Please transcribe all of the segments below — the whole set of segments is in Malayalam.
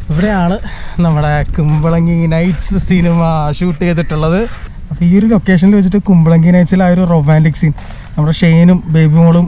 ഇവിടെയാണ് നമ്മുടെ കുമ്പളങ്ങി നൈറ്റ്സ് സിനിമ ഷൂട്ട് ചെയ്തിട്ടുള്ളത് അപ്പോൾ ഈ ഒരു ലൊക്കേഷനിൽ വെച്ചിട്ട് കുമ്പളങ്ങി നൈറ്റ്സിൽ ആ ഒരു റൊമാൻറ്റിക് സീൻ നമ്മുടെ ഷെയ്നും ബേബി മോളും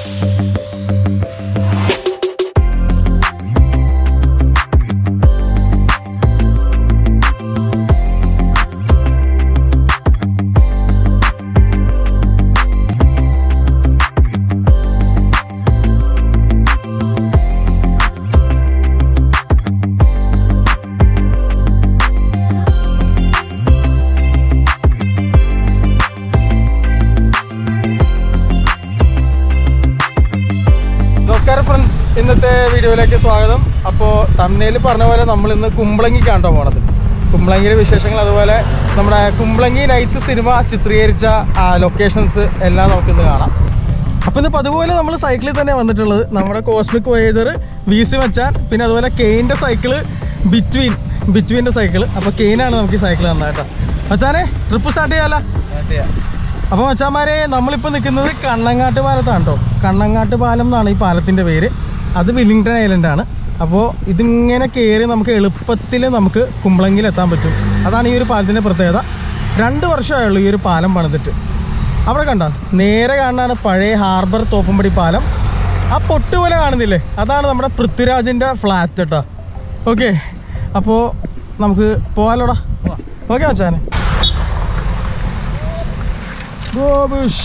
നമസ്കാരം ഫ്രണ്ട്സ് ഇന്നത്തെ വീഡിയോയിലേക്ക് സ്വാഗതം അപ്പോൾ തമ്മനയിൽ പറഞ്ഞ പോലെ നമ്മൾ ഇന്ന് കുമ്പളങ്ങിക്കാണ്ടോ പോണത് കുമ്പളങ്ങിയിലെ വിശേഷങ്ങൾ അതുപോലെ നമ്മുടെ കുമ്പളങ്ങി നൈറ്റ്സ് സിനിമ ചിത്രീകരിച്ച ലൊക്കേഷൻസ് എല്ലാം നമുക്കിന്ന് കാണാം അപ്പോൾ ഇന്ന് അതുപോലെ നമ്മൾ സൈക്കിളിൽ തന്നെ വന്നിട്ടുള്ളത് നമ്മുടെ കോസ്മിക് വോയേജർ വി സി മച്ചാൻ പിന്നെ അതുപോലെ കെയിൻ്റെ സൈക്കിള് ബിറ്റ്വീൻ ബിറ്റ്വീൻ്റെ സൈക്കിള് അപ്പോൾ കെയിനാണ് നമുക്ക് ഈ സൈക്കിൾ തന്നേട്ടോ മച്ചാനെ ട്രിപ്പ് സ്റ്റാർട്ട് ചെയ്യാമല്ലോ അപ്പോൾ മച്ചാന്മാരെ നമ്മളിപ്പോൾ നിൽക്കുന്നത് കണ്ണങ്ങാട്ട് പാലത്താണ് കേട്ടോ കണ്ണങ്ങാട്ട് പാലം എന്നാണ് ഈ പാലത്തിൻ്റെ പേര് അത് വില്ലിംഗ്ടൺ ഐലൻഡാണ് അപ്പോൾ ഇതിങ്ങനെ കയറി നമുക്ക് എളുപ്പത്തിൽ നമുക്ക് കുമ്പളങ്ങിൽ എത്താൻ പറ്റും അതാണ് ഈ ഒരു പാലത്തിൻ്റെ പ്രത്യേകത രണ്ട് വർഷമായുള്ളൂ ഈ ഒരു പാലം പണിതിട്ട് അവിടെ കണ്ട നേരെ കാണാനാണ് പഴയ ഹാർബർ തോപ്പുംപടി പാലം ആ പൊട്ട് പോലെ കാണുന്നില്ലേ അതാണ് നമ്മുടെ പൃഥ്വിരാജിൻ്റെ ഫ്ലാറ്റ് കേട്ടോ ഓക്കെ അപ്പോൾ നമുക്ക് പോകാലോടാ ഓക്കെ മച്ചാനെ ഗോപുഷ്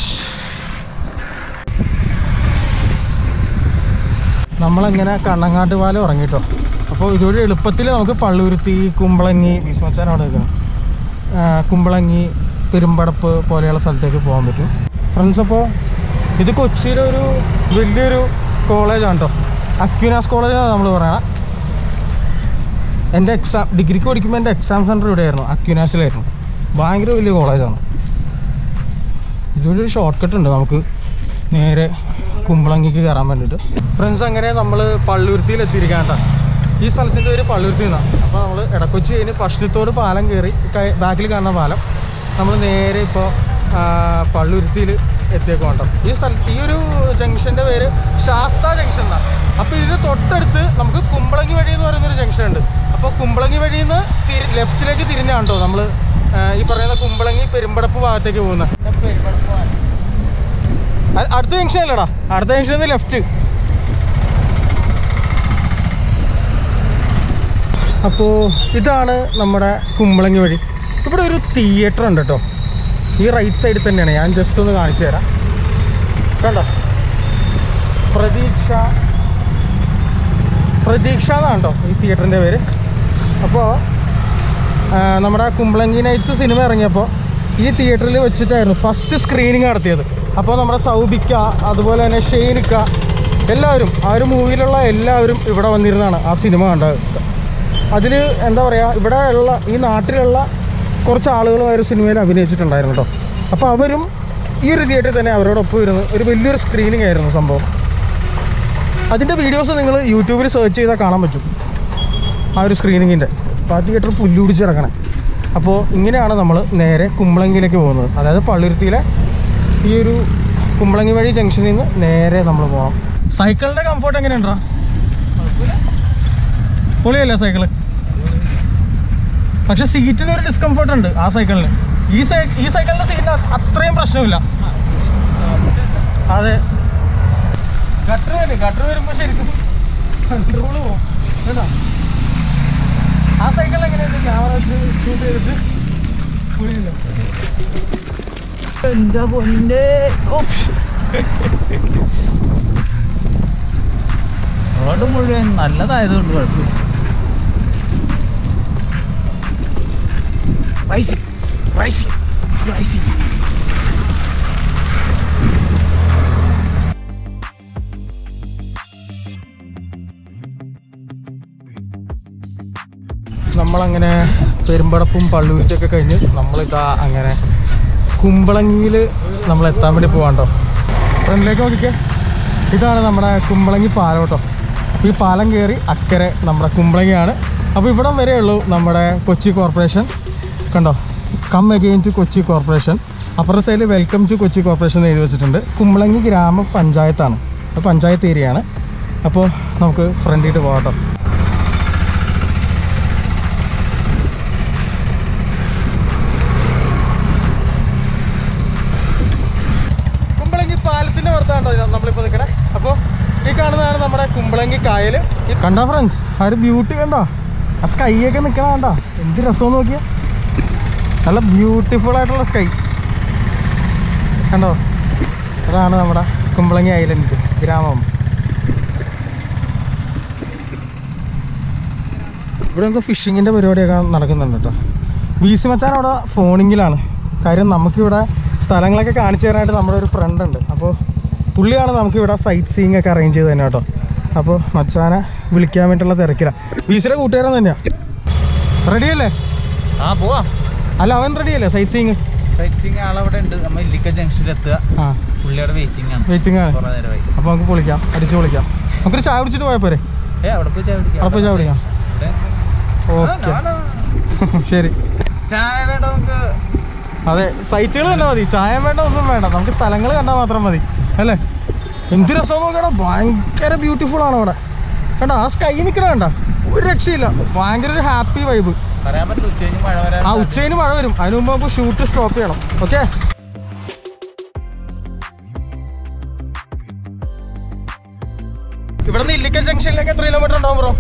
നമ്മളങ്ങനെ കണ്ണങ്ങാട്ട് പാലം ഇറങ്ങിട്ടോ അപ്പോൾ ഇതുവഴി എളുപ്പത്തിൽ നമുക്ക് പള്ളുരുത്തി കുമ്പളങ്ങി വീസ്മച്ചാൻ അവിടെ നിൽക്കണം ആ, കുമ്പളങ്ങി പെരുമ്പടപ്പ് പോലെയുള്ള സ്ഥലത്തേക്ക് പോകാൻ പറ്റും ഫ്രണ്ട്സ് അപ്പോൾ ഇത് കൊച്ചിയിലെ ഒരു വലിയൊരു കോളേജാണ് കേട്ടോ അക്യൂനാസ് കോളേജാണ് നമ്മൾ പറയണത് എൻ്റെ എക്സാം ഡിഗ്രിക്ക് പഠിക്കുമ്പോൾ എൻ്റെ എക്സാം സെൻറ്റർ ഇവിടെയായിരുന്നു അക്യൂനാസിലായിരുന്നു ഭയങ്കര വലിയ കോളേജാണ് ഇതുവഴി ഒരു ഷോർട്ട് കട്ട് ഉണ്ട് നമുക്ക് നേരെ കുമ്പളങ്ങിക്ക് കയറാൻ വേണ്ടിയിട്ട് ഫ്രണ്ട്സ് അങ്ങനെ നമ്മൾ പള്ളുരുത്തിയിൽ എത്തിയിരിക്കാൻ കേട്ടോ ഈ സ്ഥലത്തിൻ്റെ പേര് പള്ളുരുത്തി എന്നാണ് അപ്പോൾ നമ്മൾ ഇടക്കൊച്ചി കഴിഞ്ഞ് പഷ്ണിത്തോട് പാലം കയറി ബാക്കിൽ കാണുന്ന പാലം നമ്മൾ നേരെ ഇപ്പോൾ പള്ളുരുത്തിയിൽ എത്തിയേക്കും കേട്ടോ ഈ സ്ഥലത്ത് ഈ ഒരു ജംഗ്ഷൻ്റെ പേര് ശാസ്ത ജംഗ്ഷൻ എന്നാണ് അപ്പോൾ ഇതിന് തൊട്ടടുത്ത് നമുക്ക് കുമ്പളങ്ങി വഴി എന്ന് പറയുന്നൊരു ജംഗ്ഷൻ ഉണ്ട് അപ്പോൾ കുമ്പളങ്ങി വഴിയിൽ നിന്ന് തിരി ലെഫ്റ്റിലേക്ക് തിരിഞ്ഞാണ് കേട്ടോ നമ്മൾ ഈ പറയുന്ന കുമ്പളങ്ങി പെരുമ്പടപ്പ് ഭാഗത്തേക്ക് പോകുന്നത് അ- അടുത്ത ജംഗ്ഷൻ അല്ലടാ അടുത്ത ജംഗ്ഷൻ ലെഫ്റ്റ് അപ്പോൾ ഇതാണ് നമ്മുടെ കുമ്പളങ്ങി വഴി ഇവിടെ ഒരു തിയേറ്റർ ഉണ്ട് കേട്ടോ ഈ റൈറ്റ് സൈഡിൽ തന്നെയാണ് ഞാൻ ജസ്റ്റ് ഒന്ന് കാണിച്ചു തരാം കണ്ടോ പ്രതീക്ഷ പ്രതീക്ഷ എന്നാണ് കേട്ടോ ഈ തിയേറ്ററിൻ്റെ പേര് അപ്പോൾ ആ, നമ്മുടെ കുമ്പളങ്ങി നൈറ്റ്സ് സിനിമ ഇറങ്ങിയപ്പോൾ ഈ തിയേറ്ററിൽ വെച്ചിട്ടായിരുന്നു ഫസ്റ്റ് സ്ക്രീനിങ് നടത്തിയത് അപ്പോൾ നമ്മുടെ സൗബിക്ക അതുപോലെ തന്നെ ഷെയ്നിക്ക എല്ലാവരും ആ ഒരു മൂവിയിലുള്ള എല്ലാവരും ഇവിടെ വന്നിരുന്നാണ് ആ സിനിമ കണ്ടത് അതിൽ എന്താ പറയുക ഇവിടെ ഉള്ള ഈ നാട്ടിലുള്ള കുറച്ച് ആളുകളും ആ ഒരു സിനിമയിൽ അഭിനയിച്ചിട്ടുണ്ടായിരുന്നു കേട്ടോ അപ്പോൾ അവരും ഈ ഒരു തിയേറ്ററിൽ തന്നെ അവരോടൊപ്പം ഇരുന്ന് ഒരു വലിയൊരു സ്ക്രീനിങ് ആയിരുന്നു സംഭവം അതിൻ്റെ വീഡിയോസ് നിങ്ങൾ യൂട്യൂബിൽ സെർച്ച് ചെയ്താൽ കാണാൻ പറ്റും ആ ഒരു സ്ക്രീനിങ്ങിൻ്റെ അപ്പോൾ ആ തിയേറ്റർ പുല്ലുപിടിച്ച് കിടക്കണേ അപ്പോൾ ഇങ്ങനെയാണ് നമ്മൾ നേരെ കുമ്പളങ്ങിയിലേക്ക് പോകുന്നത് അതായത് പള്ളുരുത്തിയിലെ ഈ ഒരു കുമ്പളങ്ങി വഴി ജംഗ്ഷനിൽ നിന്ന് നേരെ നമ്മൾ പോകണം സൈക്കിളിൻ്റെ കംഫോർട്ട് എങ്ങനെയുണ്ടാ പൊളിയല്ലേ സൈക്കിള് പക്ഷെ സീറ്റിന് ഒരു ഡിസ്കംഫോർട്ട് ഉണ്ട് ആ സൈക്കിളിന് ഈ സൈ ഈ സൈക്കിളിൻ്റെ സീറ്റിന് അത്രയും പ്രശ്നമില്ല അതെ ഗട്ടർ വരും ഗട്ടർ വരുമ്പോൾ ശരിക്കും കൺട്രോൾ പോകും കേട്ടോ ആ സൈക്കിളിൽ എങ്ങനെയുണ്ട് ക്യാമറ വെച്ച് ഷൂട്ട് ചെയ്തിട്ട് പൊളിയില്ല എന്താ പൊന്നെ റോഡ് മുഴുവൻ നല്ലതായതുകൊണ്ട് കുഴപ്പമില്ല റൈസിങ് റൈസിങ് റൈസിങ് നമ്മളങ്ങനെ പെരുമ്പടപ്പും പള്ളുരുത്തിയൊക്കെ കഴിഞ്ഞ് നമ്മളിതാ അങ്ങനെ കുമ്പളങ്ങിയിൽ നമ്മൾ എത്താൻ വേണ്ടി പോകാണ്ടോ ഫ്രണ്ടിലേക്ക് നോക്കിക്കേ ഇതാണ് നമ്മുടെ കുമ്പളങ്ങി പാലം കേട്ടോ അപ്പോൾ ഈ പാലം കയറി അക്കരെ നമ്മുടെ കുമ്പളങ്ങിയാണ് അപ്പോൾ ഇവിടം വരെ ഉള്ളൂ നമ്മുടെ കൊച്ചി കോർപ്പറേഷൻ കണ്ടോ come again to Kochi corporation അപ്പുറത്തെ സൈഡിൽ വെൽക്കം ടു കൊച്ചി കോർപ്പറേഷൻ എന്ന് എഴുതി വെച്ചിട്ടുണ്ട് കുമ്പളങ്ങി ഗ്രാമപഞ്ചായത്താണ് അത് പഞ്ചായത്ത് ഏരിയയാണ് അപ്പോൾ നമുക്ക് ഫ്രണ്ടിട്ട് പോകാം കേട്ടോ കുമ്പളങ്ങി കായൽ കണ്ട ഫ്രണ്ട്സ് ആ ഒരു ബ്യൂട്ടി കണ്ടോ ആ സ്കൈ ഒക്കെ നിൽക്കണ കണ്ട എന്ത് രസം നോക്കിയാ നല്ല ബ്യൂട്ടിഫുൾ ആയിട്ടുള്ള സ്കൈ കണ്ടോ അതാണ് നമ്മുടെ കുമ്പളങ്ങി ഐലൻഡ് ഗ്രാമം ഇവിടെ എന്തോ ഫിഷിങ്ങിൻ്റെ പരിപാടിയൊക്കെ നടക്കുന്നുണ്ട് കേട്ടോ വി സി മച്ചാൻ അവിടെ ഫോണിങ്ങിലാണ് കാര്യം നമുക്കിവിടെ സ്ഥലങ്ങളൊക്കെ കാണിച്ചു തരാനായിട്ട് നമ്മുടെ ഒരു ഫ്രണ്ട് ഉണ്ട് അപ്പോൾ പുള്ളിയാണ് നമുക്കിവിടെ സൈറ്റ് സീയിങ് ഒക്കെ അറേഞ്ച് ചെയ്ത് തന്നെ കേട്ടോ അപ്പോൾ മച്ചാനെ വിളിക്കാൻ വേണ്ടിയിട്ടുള്ള തിരക്കിലാണ് വി സിയുടെ കൂട്ടുകാരൻ തന്നെയാണ് റെഡിയല്ലേ ആ പോവാം അല്ല അവൻ റെഡിയല്ലേ സൈറ്റ് സീയിങ് സൈറ്റ് സീങ് ആളവിടെ ഉണ്ട് നമ്മൾ ഇല്ലിക്ക ജംഗ്ഷനിൽ എത്തുക ആ പുള്ളിയുടെ വെയിറ്റിംഗ് ആണ് വെയിറ്റിംഗ് ആണ് കുറെ നേരമായി അപ്പോൾ നമുക്ക് പൊളിക്കാം അടിച്ച് പൊളിക്കാം നമുക്കൊരു ചായ കുടിച്ചിട്ട് പോയാൽ പോരെ ഏ അവിടെ പോയി ചായ കുടിക്കാം. അവിടെ പോയി ചായ കുടിക്കാം ഏ? ഓക്കെ ആ, നാളെ. ശരി ചായ വേണ്ട നമുക്ക് അതെ സൈറ്റുകൾ കണ്ടാൽ മതി ചായ വേണ്ട ഒന്നും വേണ്ട നമുക്ക് സ്ഥലങ്ങൾ കണ്ടാൽ മാത്രം മതി അല്ലേ എന്ത് രസം നോക്കണം ഭയങ്കര ബ്യൂട്ടിഫുൾ ആണ് അവിടെ കണ്ട ആ സ്കൈ നിൽക്കണ കണ്ട ഒരു രക്ഷയില്ല ഭയങ്കര ഒരു ഹാപ്പി വൈബ് പറയാൻ പറ്റില്ല ഉച്ച കഴിഞ്ഞ് മഴ വരാൻ ആ ഉച്ചയിന് മഴ വരും അതിന് മുമ്പ് നമുക്ക് ഷൂട്ട് സ്റ്റോപ്പ് ചെയ്യണം ഓക്കെ ഇവിടെ നിന്ന് ഇല്ലിക്കൽ ജംഗ്ഷനിലേക്ക് എത്ര കിലോമീറ്റർ ഉണ്ടാവും ബ്രോ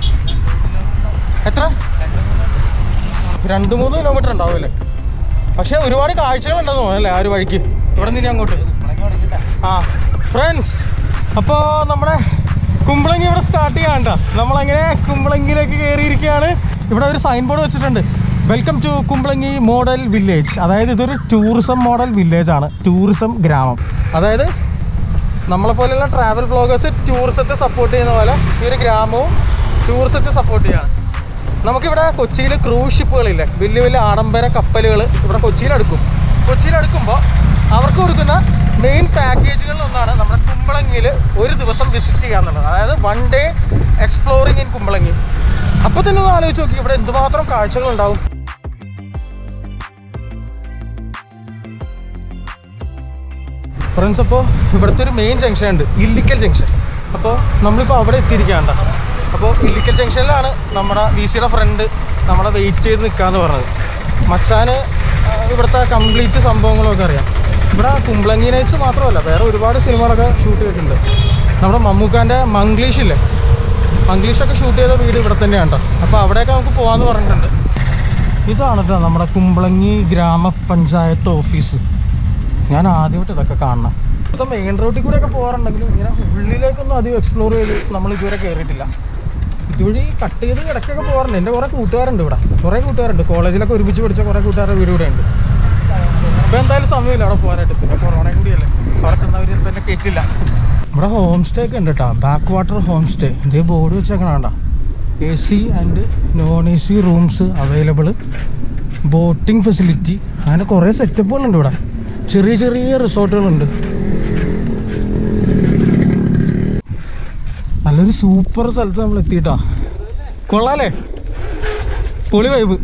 എത്ര രണ്ട് മൂന്ന് കിലോമീറ്റർ ഉണ്ടാവും അല്ലേ പക്ഷെ ഒരുപാട് കാഴ്ചകൾ ഉണ്ടെന്ന് തോന്നുന്നു അല്ലേ ആ ഒരു വഴിക്ക് ഇവിടെ നിന്ന് ഇനി അങ്ങോട്ട് ആ ഫ്രണ്ട്സ് അപ്പോൾ നമ്മുടെ കുമ്പളങ്ങി ഇവിടെ സ്റ്റാർട്ട് ചെയ്യാണ്ട നമ്മളങ്ങനെ കുമ്പളങ്ങിയിലേക്ക് കയറിയിരിക്കുകയാണ് ഇവിടെ ഒരു സൈൻ ബോർഡ് വെച്ചിട്ടുണ്ട് welcome to Kumbalangi model village അതായത് ഇതൊരു ടൂറിസം മോഡൽ വില്ലേജ് ആണ് ടൂറിസം ഗ്രാമം അതായത് നമ്മളെ പോലെയുള്ള ട്രാവൽ വ്ളോഗേഴ്സ് ടൂറിസത്തെ സപ്പോർട്ട് ചെയ്യുന്ന പോലെ ഈ ഒരു ഗ്രാമവും ടൂറിസത്തെ സപ്പോർട്ട് ചെയ്യാണ് നമുക്കിവിടെ കൊച്ചിയിൽ ക്രൂസ് ഷിപ്പുകളില്ലേ വലിയ വലിയ ആഡംബര കപ്പലുകൾ ഇവിടെ കൊച്ചിയിൽ അടുക്കും കൊച്ചിയിൽ അടുക്കുമ്പോൾ അവർക്ക് കൊടുക്കുന്ന മെയിൻ പാക്കേജുകളിൽ ഒന്നാണ് നമ്മുടെ കുമ്പളങ്ങിയിൽ ഒരു ദിവസം വിസിറ്റ് ചെയ്യാന്നുള്ളത് അതായത് one day exploring in Kumbalangi അപ്പോൾ തന്നെ ഒന്ന് ആലോചിച്ച് നോക്കി ഇവിടെ എന്തുമാത്രം കാഴ്ചകളുണ്ടാവും ഫ്രണ്ട്സ് അപ്പോൾ ഇവിടുത്തെ ഒരു മെയിൻ ജംഗ്ഷൻ ഉണ്ട് ഇല്ലിക്കൽ ജംഗ്ഷൻ അപ്പോൾ നമ്മളിപ്പോൾ അവിടെ എത്തിയിരിക്കുകയാണ് അപ്പോൾ ഇല്ലിക്കൽ ജംഗ്ഷനിലാണ് നമ്മുടെ വി സിയുടെ ഫ്രണ്ട് നമ്മളെ വെയിറ്റ് ചെയ്ത് നിൽക്കാന്ന് പറഞ്ഞത് മച്ചാന് ആ, ഇവിടുത്തെ കംപ്ലീറ്റ് സംഭവങ്ങളൊക്കെ അറിയാം ഇവിടെ കുമ്പളങ്ങി നൈറ്റ്സ് മാത്രമല്ല വേറെ ഒരുപാട് സിനിമകളൊക്കെ ഷൂട്ട് ചെയ്തിട്ടുണ്ട് നമ്മുടെ മമ്മൂക്കാൻ്റെ മംഗ്ലീഷ് ഇല്ലേ മംഗ്ലീഷൊക്കെ ഷൂട്ട് ചെയ്ത വീട് ഇവിടെ തന്നെയാണ് കേട്ടോ അപ്പോൾ അവിടെയൊക്കെ നമുക്ക് പോകാമെന്ന് പറഞ്ഞിട്ടുണ്ട് ഇതാണ് കേട്ടോ നമ്മുടെ കുമ്പളങ്ങി ഗ്രാമപഞ്ചായത്ത് ഓഫീസ് ഞാൻ ആദ്യമായിട്ട് ഇതൊക്കെ കാണണം ഇപ്പം മെയിൻ റോഡിൽ കൂടെ ഒക്കെ പോകാറുണ്ടെങ്കിലും ഇങ്ങനെ ഉള്ളിലേക്കൊന്നും അധികം എക്സ്പ്ലോർ ചെയ്ത് നമ്മൾ ഇതുവരെ കയറിയിട്ടില്ല ഇതുവഴി കട്ട് ചെയ്ത് ഇടയ്ക്കൊക്കെ പോകാറുണ്ട് എൻ്റെ കുറേ കൂട്ടുകാരുണ്ട് ഇവിടെ കുറേ കൂട്ടുകാരുണ്ട് കോളേജിലൊക്കെ ഒരുമിച്ച് പഠിച്ച കുറേ കൂട്ടുകാരുടെ വീട് ഇവിടെ ഉണ്ട് ഇപ്പം എന്തായാലും സമയമില്ല അവിടെ പോകാനായിട്ട് പിന്നെ കൊറോണ കൂടിയല്ലേ അവിടെ ചെന്നവർ ചിലപ്പോൾ എന്നെ കേട്ടില്ല ഇവിടെ ഹോം സ്റ്റേ ഒക്കെ ഉണ്ട് കേട്ടോ ബാക്ക് വാട്ടർ ഹോം സ്റ്റേ ഇതേ ബോർഡ് വെച്ചേക്കണ വേണ്ട A C and non A C rooms available boating facility അങ്ങനെ കുറേ സെറ്റപ്പുകളുണ്ട് ഇവിടെ ചെറിയ ചെറിയ റിസോർട്ടുകളുണ്ട് നല്ലൊരു സൂപ്പർ സ്ഥലത്ത് നമ്മൾ എത്തിയിട്ടാ കൊള്ളാലേ പൊളി വൈബ്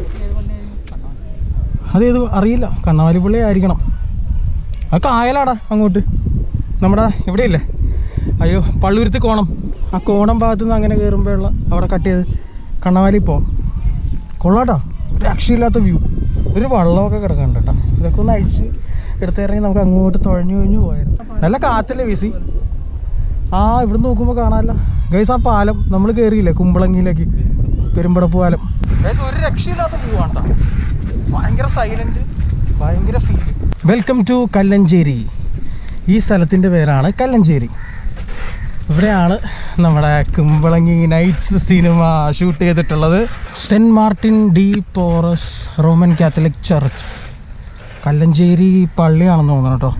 അതേത് അറിയില്ല കണ്ണാവാലിപ്പള്ളി ആയിരിക്കണം അത് കായലാടാ അങ്ങോട്ട് നമ്മുടെ ഇവിടെ ഇല്ലേ അയ്യോ പള്ളുരുത്തി കോണം ആ കോണം ഭാഗത്തു നിന്ന് അങ്ങനെ കയറുമ്പോഴുള്ള അവിടെ കട്ട് ചെയ്ത് കണ്ണവാലി പോവാം കൊള്ളാട്ടോ ഒരു രക്ഷയില്ലാത്ത വ്യൂ ഒരു വള്ളമൊക്കെ കിടക്കുന്നുണ്ട് കേട്ടോ ഇതൊക്കെ ഒന്ന് അഴിച്ച് എടുത്തിറങ്ങി നമുക്ക് അങ്ങോട്ട് തുഴഞ്ഞു കഴിഞ്ഞു പോയായിരുന്നു നല്ല കാറ്റല്ലേ വീസി ആ ഇവിടെ നോക്കുമ്പോൾ കാണാമല്ല ഗൈസ് ആ പാലം നമ്മൾ കയറിയില്ലേ കുമ്പളങ്ങിയിലേക്ക് പെരുമ്പടപ്പ് പാലം ഗൈസ് ഒരു രക്ഷയില്ലാത്ത വ്യൂ ആണ് കേട്ടോ ഭയങ്കര സൈലന്റ് ഭയങ്കര ഫീൽ വെൽക്കം ടു കല്ലഞ്ചേരി ഈ സ്ഥലത്തിൻ്റെ പേരാണ് കല്ലഞ്ചേരി ഇവിടെയാണ് നമ്മുടെ കുമ്പളങ്ങി നൈറ്റ്സ് സിനിമ ഷൂട്ട് ചെയ്തിട്ടുള്ളത് Saint Martin de Porres Roman Catholic church Kallancheri പള്ളിയാണെന്ന് തോന്നുന്നു കേട്ടോ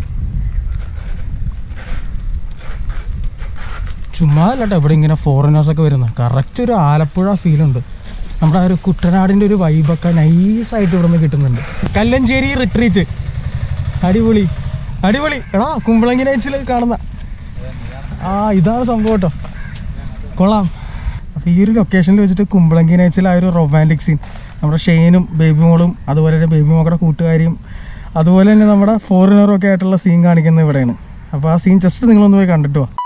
ചുമ്മാ അല്ല കേട്ടോ ഇവിടെ ഇങ്ങനെ ഫോറിനേഴ്സൊക്കെ വരുന്നത് കറക്റ്റ് ഒരു ആലപ്പുഴ ഫീലുണ്ട് നമ്മുടെ ആ ഒരു കുട്ടനാടിൻ്റെ ഒരു വൈബൊക്കെ നൈസായിട്ട് ഇവിടെ നിന്ന് കിട്ടുന്നുണ്ട് കല്ലഞ്ചേരി റിട്രീറ്റ് അടിപൊളി അടിപൊളി എടാ കുമ്പളങ്ങി നൈറ്റ്സിൽ കാണുന്ന ആ ഇതാണ് സംഭവം കേട്ടോ കൊള്ളാം അപ്പോൾ ഈ ഒരു ലൊക്കേഷനിൽ വെച്ചിട്ട് കുമ്പളങ്ങി നൈറ്റ്സിൽ ആ ഒരു റൊമാൻറ്റിക് സീൻ നമ്മുടെ ഷെയ്നും ബേബി മോളും അതുപോലെ തന്നെ ബേബി മോളുടെ കൂട്ടുകാരിയും അതുപോലെ തന്നെ നമ്മുടെ ഫോറിനറും ഒക്കെ ആയിട്ടുള്ള സീൻ കാണിക്കുന്നത് ഇവിടെയാണ് അപ്പോൾ ആ സീൻ ജസ്റ്റ് നിങ്ങളൊന്ന് പോയി കണ്ടിട്ട് വാ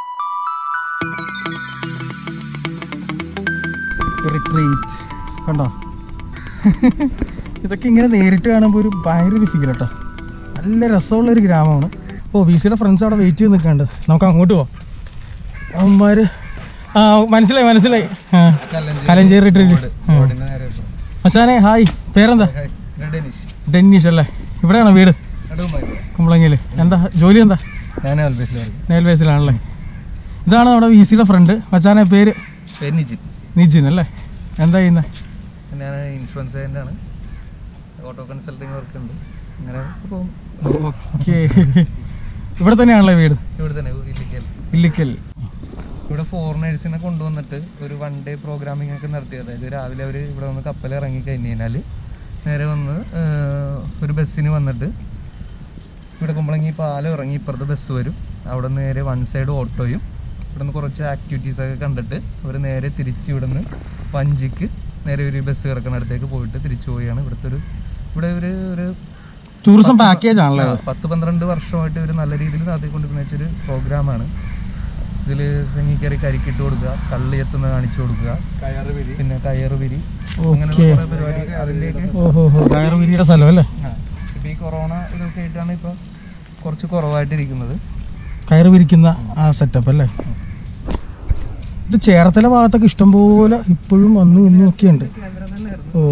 റിട്രീറ്റ് കണ്ടോ ഇതൊക്കെ ഇങ്ങനെ നേരിട്ട് കാണുമ്പോൾ ഒരു ഭയങ്കര ഒരു ഫീൽ കേട്ടോ നല്ല രസമുള്ള ഒരു ഗ്രാമമാണ് ഓ വി സിയുടെ ഫ്രണ്ട്സ് അവിടെ വെയിറ്റ് ചെയ്ത് നിൽക്കാണ്ട് നമുക്ക് അങ്ങോട്ട് പോവാം അവന്മാര് ആ മനസ്സിലായി മനസ്സിലായി ആ കലഞ്ചേരി ഇട്ടിട്ട് മച്ചാനെ ഹായ് പേരെന്താ ഡെന്നീഷ് അല്ലേ ഇവിടെയാണോ വീട് കുമ്പളങ്ങിയിൽ എന്താ ജോലി എന്താ ഞാൻ അൽബേസിലായിരുന്നു നെയിൽ ബേസിലാണല്ലേ ഇതാണ് നമ്മുടെ വി സിയുടെ ഫ്രണ്ട് മച്ചാനെ പേര് പേര് നിജിൻ നിജിൻ അല്ലേ എന്താ ചെയ്യുന്നത് ഞാൻ ഇൻഷുറൻസ് ഏജൻ്റ് ആണ് ഓട്ടോ കൺസൾട്ടിങ് വർക്ക് ഉണ്ട് അങ്ങനെ പോകും ഓക്കെ ഇവിടെ തന്നെയാണല്ലേ വീട് ഇവിടെ തന്നെ ഇല്ലിക്കൽ ഇല്ലിക്കൽ ഇവിടെ ഫോറിനേഴ്സിനെ കൊണ്ടുവന്നിട്ട് ഒരു വൺ ഡേ പ്രോഗ്രാമിംഗ് ഒക്കെ നടത്തി അതായത് രാവിലെ അവർ ഇവിടെ വന്ന് കപ്പൽ ഇറങ്ങി കഴിഞ്ഞ് കഴിഞ്ഞാൽ നേരെ വന്ന് ഏർ, ഒരു ബസ്സിന് വന്നിട്ട് ഇവിടെ കുമ്പളങ്ങി പാലം ഇറങ്ങി ഇപ്പുറത്ത് ബസ് വരും അവിടെ നിന്ന് നേരെ വൺ സൈഡ് ഓട്ടോയും ഇവിടെ നിന്ന് കുറച്ച് ആക്ടിവിറ്റീസ് ഒക്കെ കണ്ടിട്ട് അവർ നേരെ തിരിച്ച് ഇവിടെ നിന്ന് വഞ്ചിക്ക് നേരെ ഒരു ബസ് കിടക്കുന്നിടത്തേക്ക് പോയിട്ട് തിരിച്ചു പോവുകയാണ് ഇവിടുത്തെ ഒരു ഇവിടെ ഒരു ഒരു ടൂറിസം പാക്കേജ് ആണല്ലേ ആ, പത്ത് പന്ത്രണ്ട് വർഷമായിട്ട് ഇവർ നല്ല രീതിയിൽ നടത്തിക്കൊണ്ടിരുന്ന വെച്ചൊരു പ്രോഗ്രാമാണ് ഇതിൽ തെങ്ങി കയറി കരിക്കിട്ട് കൊടുക്കുക കള്ളി എത്തുന്ന കാണിച്ചു കൊടുക്കുക പിന്നെ കയറ് വിരി അങ്ങനെ ഓക്കെ കുറേ പരിപാടി അതിൻ്റെയൊക്കെ ഓഹോ ഹോ കയറുവിരിയുടെ സ്ഥലം അല്ലേ ഇപ്പം ഈ കൊറോണ ഇതൊക്കെ ആയിട്ടാണ് ഇപ്പോൾ കുറച്ച് കുറവായിട്ടിരിക്കുന്നത് കയറ് വിരിക്കുന്ന ആ സെറ്റപ്പ് അല്ലേ ഇത് ചേർത്തല ഭാഗത്തൊക്കെ ഇഷ്ടംപോലെ ഇപ്പോഴും വന്നു ഇന്നും ഒക്കെ ഉണ്ട് ഓ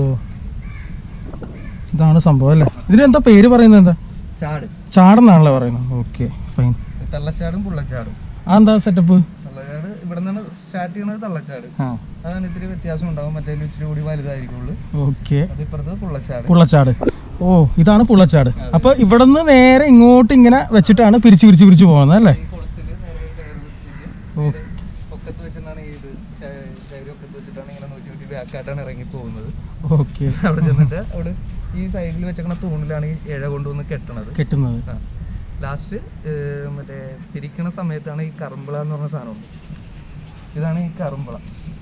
ഇതാണ് സംഭവം അല്ലേ ഇതിനെന്താ പേര് പറയുന്നത് എന്താ ചാട് ചാടെന്നാണല്ലേ പറയുന്നത് ഓക്കെ ഫൈൻ തള്ളച്ചാടും പുള്ളച്ചാടും ആ എന്താ സെറ്റപ്പ് തള്ളച്ചാട് ഇവിടെ നിന്നാണ് സ്റ്റാർട്ട് ചെയ്യുന്നത് തള്ളച്ചാട് ആ അതാണ് ഇത്തിരി വ്യത്യാസം ഉണ്ടാവും മറ്റേ ഇച്ചിരി കൂടി വലുതായിരിക്കുള്ളൂ ഓക്കെ അത് ഇപ്പുറത്ത് പുള്ളച്ചാട് പുള്ളച്ചാട് ഓ ഇതാണ് പുള്ളച്ചാട് അപ്പൊ ഇവിടെ നിന്ന് നേരെ ഇങ്ങോട്ട് ഇങ്ങനെ വെച്ചിട്ടാണ് പിരിച്ച് പിരിച്ച് പിരിച്ച് പോകുന്നത് അല്ലേ ഈ കുളത്തില് നേരെ കയറ് വെച്ചിട്ട് ഓ ഒക്കത്ത് വെച്ചിട്ടാണ് ഈ ഇത് ചൈരി ഒക്കത്ത് വെച്ചിട്ടാണ് ഇങ്ങനെ നൂറ്റി നൂറ്റി ബാക്കായിട്ടാണ് ഇറങ്ങി പോകുന്നത് ഓക്കെ അവിടെ ചെന്നിട്ട് അവിടെ ഈ സൈഡിൽ വെച്ചേക്കണ തൂണിലാണ് ഈ ഇഴ കൊണ്ടുവന്ന് കെട്ടണത് കെട്ടുന്നത് ലാസ്റ്റ് മറ്റേ പിരിക്കണ സമയത്താണ് ഈ കറുമ്പള എന്ന് പറഞ്ഞ സാധനം ഇതാണ് ഈ കറുമ്പള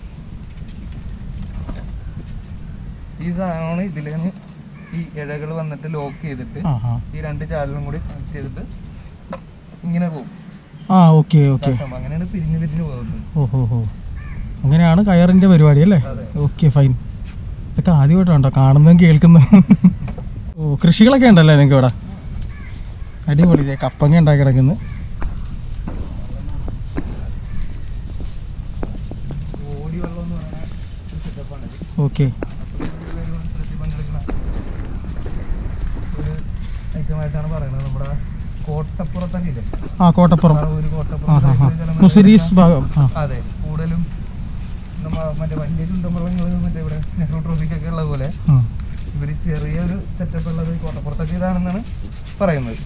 ഈ സാധനമാണ് ഇതിലാണ് ഈ ഇഴകൾ വന്നിട്ട് ലോക്ക് ചെയ്തിട്ട് ആ ആ ഈ രണ്ട് ചാലിലും കൂടി കണക്ട് ചെയ്തിട്ട് ഇങ്ങനെ പോകും ആ ഓക്കെ ഓക്കെ സംഭവം. അങ്ങനെയാണ് പിരിഞ്ഞു പിരിഞ്ഞു പോകുന്നത് ഓഹോ ഹോ അങ്ങനെയാണ് കയറിന്റെ പരിപാടി അല്ലേ അതെ. ഓക്കെ ഫൈൻ ഇതൊക്കെ ആദ്യമായിട്ടാണോ കാണുന്നതും കേൾക്കുന്നതും ഓ കൃഷികളൊക്കെ ഉണ്ടല്ലേ നിങ്ങൾക്ക് ഇവിടെ അടിപൊളി ദേ കപ്പങ്ങ ഉണ്ടാക്കി കിടക്കുന്നു ഓടി വെള്ളം എന്ന് പറയുന്ന സെറ്റപ്പാണ് ഓക്കെ ഒരു ഐറ്റമായിട്ടാണ് പറയുന്നത് നമ്മുടെ കോട്ടപ്പുറത്തൊക്കെ ഇല്ലേ ആ കോട്ടപ്പുറം ആ ഒരു ആ കോട്ടപ്പുറം ഹാ ഹാ side ല് ചില മുസിരീസ് ഭാഗം ആ അതെ കൂടുതലും നമ്മ മറ്റേ വലിയ ചുണ്ടമ്പുറങ്ങൾ മറ്റേ ഇവിടെ നെഹ്റു ട്രോഫിക്കൊക്കെ ഉള്ള പോലെ ആ. ഇവര് ചെറിയൊരു സെറ്റപ്പ് ഉള്ളത് ഈ കോട്ടപ്പുറത്തൊക്കെ ഇതാണെന്നാണ് പറയുന്നത്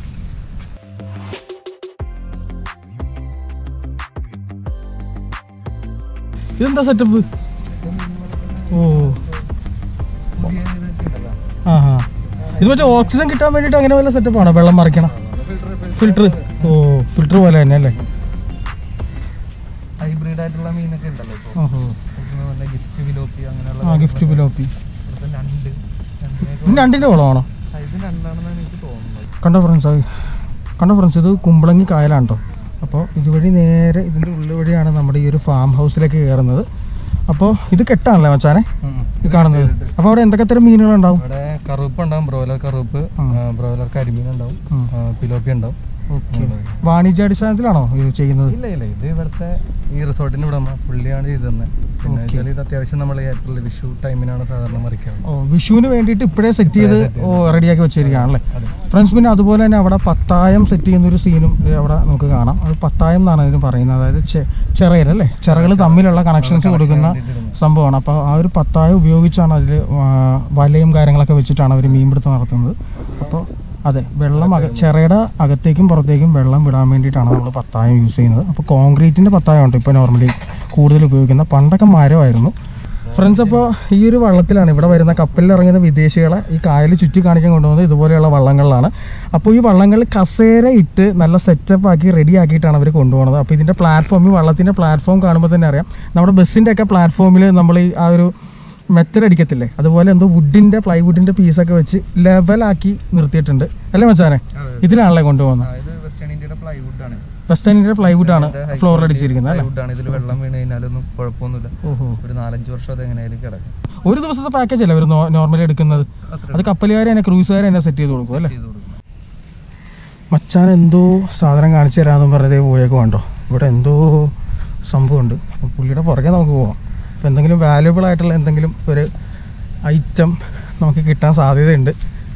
ഇതെന്താ സെറ്റപ്പ് ഓ പുതിയ ഇതൊക്കെ ഉണ്ടല്ലോ ആ ഹാ ഇത് മറ്റേ ഓക്സിജൻ കിട്ടാൻ വേണ്ടിയിട്ട് അങ്ങനെ വല്ല സെറ്റപ്പാണോ വെള്ളം മറിക്കണം ഫിൽറ്റർ ഓ ഫിൽറ്റർ പോലെ തന്നെ അല്ലേ ഹൈബ്രിഡ് ആയിട്ടുള്ള മീനൊക്കെ ഉണ്ടല്ലോ ഇപ്പോൾ ഓഹോ ഗിഫ്റ്റ് വിലോപ്പി അങ്ങനെയുള്ള ആ ഗിഫ്റ്റ് പിലോപ്പി ഇവിടുത്തെ ഞണ്ട് ഞണ്ടിനെയൊക്കെ ഇത് രണ്ടിൻ്റെ കുളമാണോ ആ, ഇത് രണ്ടാണെന്നാണ് എനിക്ക് തോന്നുന്നത് കണ്ടോ ഫ്രണ്ട്സ് കണ്ടോ ഫ്രണ്ട്സ് ഇത് കുമ്പളങ്ങി കായലാണ് കേട്ടോ അപ്പോൾ ഇതുവഴി നേരെ ഇതിൻ്റെ ഉള്ളിൽ വഴിയാണ് നമ്മുടെ ഈ ഒരു ഫാം ഹൗസിലേക്ക് കയറുന്നത് അപ്പോൾ ഇത് കെട്ടാണല്ലേ മച്ചാനെ ഇത് കാണുന്നത് അപ്പോൾ അവിടെ എന്തൊക്കെ തരം മീനുകളുണ്ടാവും ഇവിടെ കറുപ്പ് ഉണ്ടാവും ബ്രോയിലർ കറുപ്പ് ആ. ബ്രോയിലർ കരിമീൻ ഉണ്ടാവും ഉം. പിലോപ്പി ഉണ്ടാവും ഓക്കെ വാണിജ്യാടിസ്ഥാനത്തിലാണോ ഇത് ചെയ്യുന്നത് ഇല്ല ഇല്ല ഇത് ഇവിടുത്തെ ഈ റിസോർട്ടിന്റെ ഉടമ പുള്ളിയാണ് ഇത് തന്നെ പിന്നെ Okay. വെച്ചാൽ ഇത് അത്യാവശ്യം നമ്മൾ ഏപ്രിൽ വിഷു ടൈമിനാണ് സാധാരണ മറിക്കാറ് ഓ വിഷുവിന് വേണ്ടിയിട്ട് ഇപ്പോഴേ സെറ്റ് ചെയ്ത് ഓ റെഡിയാക്കി വെച്ചിരിക്കുകയാണല്ലേ അതെ ഫ്രണ്ട്സ് പിന്നെ അതുപോലെ തന്നെ അവിടെ പത്തായം സെറ്റ് ചെയ്യുന്ന ഒരു സീനും ദേ അവിടെ നമുക്ക് കാണാം അത് പത്തായം എന്നാണ് അതിന് പറയുന്നത് അതായത് ചെ- ചിറയരല്ലേ ചിറകൾ തമ്മിലുള്ള കണക്ഷൻസ് കൊടുക്കുന്ന സംഭവമാണ് അപ്പോൾ ആ ഒരു പത്തായം ഉപയോഗിച്ചാണ് അതിൽ വലയും കാര്യങ്ങളൊക്കെ വെച്ചിട്ടാണ് അവർ മീൻപിടുത്തം നടത്തുന്നത് അപ്പോൾ അതെ വെള്ളം അക ചിറയുടെ അകത്തേക്കും പുറത്തേക്കും വെള്ളം വിടാൻ വേണ്ടിയിട്ടാണ് നമ്മൾ പത്തായം യൂസ് ചെയ്യുന്നത് അപ്പോൾ കോൺക്രീറ്റിൻ്റെ പത്തായം ഉണ്ട് ഇപ്പോൾ നോർമലി കൂടുതൽ ഉപയോഗിക്കുന്നത് പണ്ടൊക്കെ മരമായിരുന്നു ഫ്രണ്ട്സ് അപ്പോൾ ഈ ഒരു വള്ളത്തിലാണ് ഇവിടെ വരുന്ന കപ്പലിൽ ഇറങ്ങുന്ന വിദേശികളെ ഈ കായൽ ചുറ്റി കാണിക്കാൻ കൊണ്ടുപോകുന്നത് ഇതുപോലെയുള്ള വള്ളങ്ങളിലാണ് അപ്പോൾ ഈ വള്ളങ്ങളിൽ കസേര ഇട്ട് നല്ല സെറ്റപ്പ് ആക്കി റെഡി ആക്കിയിട്ടാണ് അവർ കൊണ്ടുപോകുന്നത് അപ്പോൾ ഇതിൻ്റെ പ്ലാറ്റ്ഫോം ഈ വള്ളത്തിൻ്റെ പ്ലാറ്റ്ഫോം കാണുമ്പോൾ തന്നെ അറിയാം നമ്മുടെ ബസ്സിൻ്റെ ഒക്കെ പ്ലാറ്റ്ഫോമിൽ നമ്മൾ ഈ ആ ഒരു മെത്തഡ് അടിക്കത്തില്ലേ അതുപോലെ എന്തോ വുഡിൻ്റെ പ്ലൈവുഡിൻ്റെ പീസൊക്കെ വെച്ച് ലെവലാക്കി നിർത്തിയിട്ടുണ്ട് അല്ലേ മച്ചാനെ ഇതിലാണല്ലേ കൊണ്ടുപോകുന്നത് ഇത് വെസ്റ്റേൺ ഇന്ത്യയുടെ പ്ലൈവുഡ് ആണ് വെസ്റ്റേണിൻ്റെ പ്ലൈവുഡാണ് ഫ്ലോറിൽ അടിച്ചിരിക്കുന്നത് അല്ലേ പ്ലൈവുഡ് ആണ് ഇതിൽ വെള്ളം വീണ് കഴിഞ്ഞാലൊന്നും കുഴപ്പമൊന്നുമില്ല ഓഹോ ഒരു നാലഞ്ച് വർഷം അത് എങ്ങനെയായാലും കിടക്കും ഒരു ദിവസത്തെ പാക്കേജ് അല്ലേ അവർ നോർമലി എടുക്കുന്നത് അത്ര അത് കപ്പലുകാരെ തന്നെ ക്രൂസുകാരെ തന്നെ സെറ്റ് ചെയ്ത് കൊടുക്കും അല്ലേ ചെയ്ത് കൊടുക്കും മച്ചാൻ എന്തോ സാധനം കാണിച്ചു തരാമെന്ന് പറഞ്ഞതേ പോയേക്ക് വേണ്ടോ ഇവിടെ എന്തോ സംഭവമുണ്ട് അപ്പോൾ പുള്ളിയുടെ പുറകെ നമുക്ക് പോവാം അപ്പോൾ എന്തെങ്കിലും വാല്യുബിൾ ആയിട്ടുള്ള എന്തെങ്കിലും ഒരു ഐറ്റം നമുക്ക് കിട്ടാൻ സാധ്യതയുണ്ട്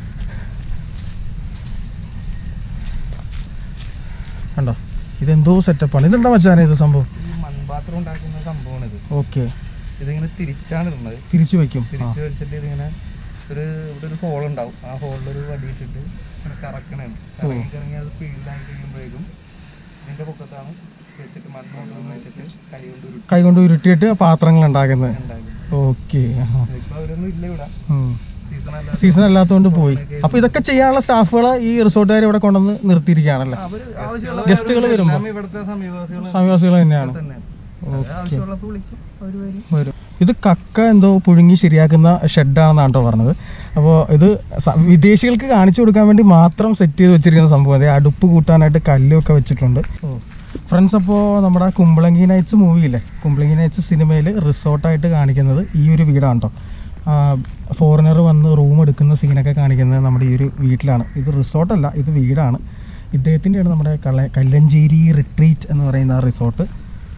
കണ്ടോ ഇതെന്തോ സെറ്റപ്പാണ് ഇതെന്താ മച്ചാനെ ഇത് സംഭവം ഈ മൺപാത്രം ഉണ്ടാക്കുന്ന സംഭവമാണ് ഇത് ഓക്കെ ഇതിങ്ങനെ തിരിച്ചാണ് ഇടുന്നത് തിരിച്ചു വയ്ക്കും ആ തിരിച്ച് വലിച്ചിട്ട് ഇതിങ്ങനെ ഒരു ഇവിടെ ഒരു ഹോൾ ഉണ്ടാവും ആ ഹോളിൽ ഒരു വടി ഇട്ടിട്ട് ഇങ്ങനെ കറക്കണാണ് കറങ്ങി കറങ്ങി അത് സ്പീഡിലായി കഴിയുമ്പോഴേക്കും ഇതിന്റെ പൊക്കത്താണ് വെച്ചിട്ട് മണ്ണ് കൊണ്ടുവന്ന് വെച്ചിട്ട് കൈ കൊണ്ട് ഉരുട്ടി കൈകൊണ്ട് ഉരുട്ടിയിട്ട് പാത്രങ്ങൾ ഉണ്ടാക്കുന്നത് ഉണ്ടാക്കുന്നത് ഓക്കെ ഇപ്പൊ അവരൊന്നും ഇല്ല ഇവിടെ സീസൺ അല്ല സീസൺ അല്ലാത്തതുകൊണ്ട് പോയി അപ്പോൾ ഇതൊക്കെ ചെയ്യാനുള്ള സ്റ്റാഫുകൾ ഈ റിസോർട്ടുകാർ ഇവിടെ കൊണ്ടുവന്ന് നിർത്തിയിരിക്കുകയാണല്ലേ അവര് ആവശ്യമുള്ള ഗസ്റ്റുകൾ വരുമ്പോൾ ഇവിടുത്തെ സമീപവാസികൾ സമീപവാസികൾ തന്നെയാണ് തന്നെ ആവശ്യമുള്ളപ്പോൾ വിളിക്കും അവര് വരും വരും ഇത് കക്ക എന്തോ പുഴുങ്ങി ശരിയാക്കുന്ന ഷെഡാണെന്നാണ് കേട്ടോ പറഞ്ഞത് അപ്പോൾ ഇത് സ- വിദേശികൾക്ക് കാണിച്ചു കൊടുക്കാൻ വേണ്ടി മാത്രം സെറ്റ് ചെയ്ത് വെച്ചിരിക്കുന്ന സംഭവം അതെ അടുപ്പ് കൂട്ടാനായിട്ട് കല്ലൊക്കെ വെച്ചിട്ടുണ്ട് ഫ്രണ്ട്സ് അപ്പോൾ നമ്മുടെ കുമ്പളങ്ങി നൈറ്റ്സ് മൂവിയില്ലേ കുമ്പളങ്ങി നൈറ്റ്സ് സിനിമയിൽ റിസോർട്ടായിട്ട് കാണിക്കുന്നത് ഈ ഒരു വീടാണ് കേട്ടോ ഫോറിനർ വന്ന് റൂം എടുക്കുന്ന സീനൊക്കെ കാണിക്കുന്നത് നമ്മുടെ ഈ ഒരു വീട്ടിലാണ് ഇത് റിസോർട്ടല്ല ഇത് വീടാണ് ഇദ്ദേഹത്തിൻ്റെയാണ് നമ്മുടെ കള്ള കല്ലഞ്ചേരി റിട്രീറ്റ് എന്ന് പറയുന്ന ആ റിസോർട്ട്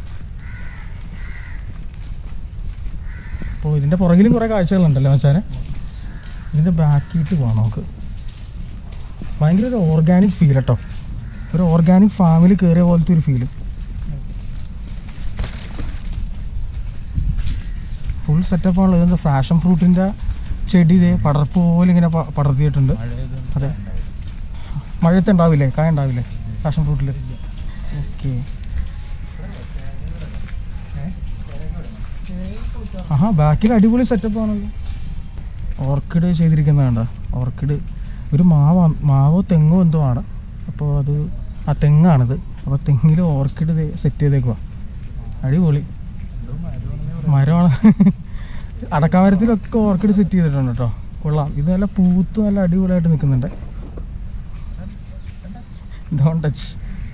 അപ്പോൾ ഇതിൻ്റെ പുറകിലും കുറേ കാഴ്ചകളുണ്ടല്ലോ മച്ചാനെ ഇതിൻ്റെ ബാക്കിയിട്ട് പോകാം നമുക്ക് ഭയങ്കര ഒരു ഓർഗാനിക് ഫീൽ കേട്ടോ ഒരു ഓർഗാനിക് ഫാമിൽ കയറിയ പോലത്തെ ഒരു ഫീല് ഫുൾ സെറ്റപ്പാണല്ലോ ഇതെന്താ ഫാഷൻ ഫ്രൂട്ടിൻ്റെ ചെടി ഇതേ പടർപ്പ് പോലെ ഇങ്ങനെ പ- പടർത്തിയിട്ടുണ്ട് അതെ മഴയത്ത് ഉണ്ടാവില്ലേ കായ ഉണ്ടാവില്ലേ ഫാഷൻ ഫ്രൂട്ടിൽ ഓക്കെ ആഹാ ബാക്കിൽ അടിപൊളി സെറ്റപ്പ് ആണല്ലോ ഓർക്കിഡ് ചെയ്തിരിക്കുന്നത് കണ്ട ഓർക്കിഡ് ഒരു മാവ മാവോ തെങ്ങോ എന്തോ ആണ് അപ്പോൾ അത് ആ തെങ്ങാണിത് അപ്പോൾ തെങ്ങിൽ ഓർക്കിഡ് സെറ്റ് ചെയ്തേക്കുക അടിപൊളി മരമാണ് അടക്കാമരത്തിലൊക്കെ ഓർക്കിഡ് സെറ്റ് ചെയ്തിട്ടുണ്ട് കേട്ടോ കൊള്ളാം ഇത് നല്ല പൂത്ത് നല്ല അടിപൊളിയായിട്ട് നിൽക്കുന്നുണ്ട് ഡോൺ ടച്ച്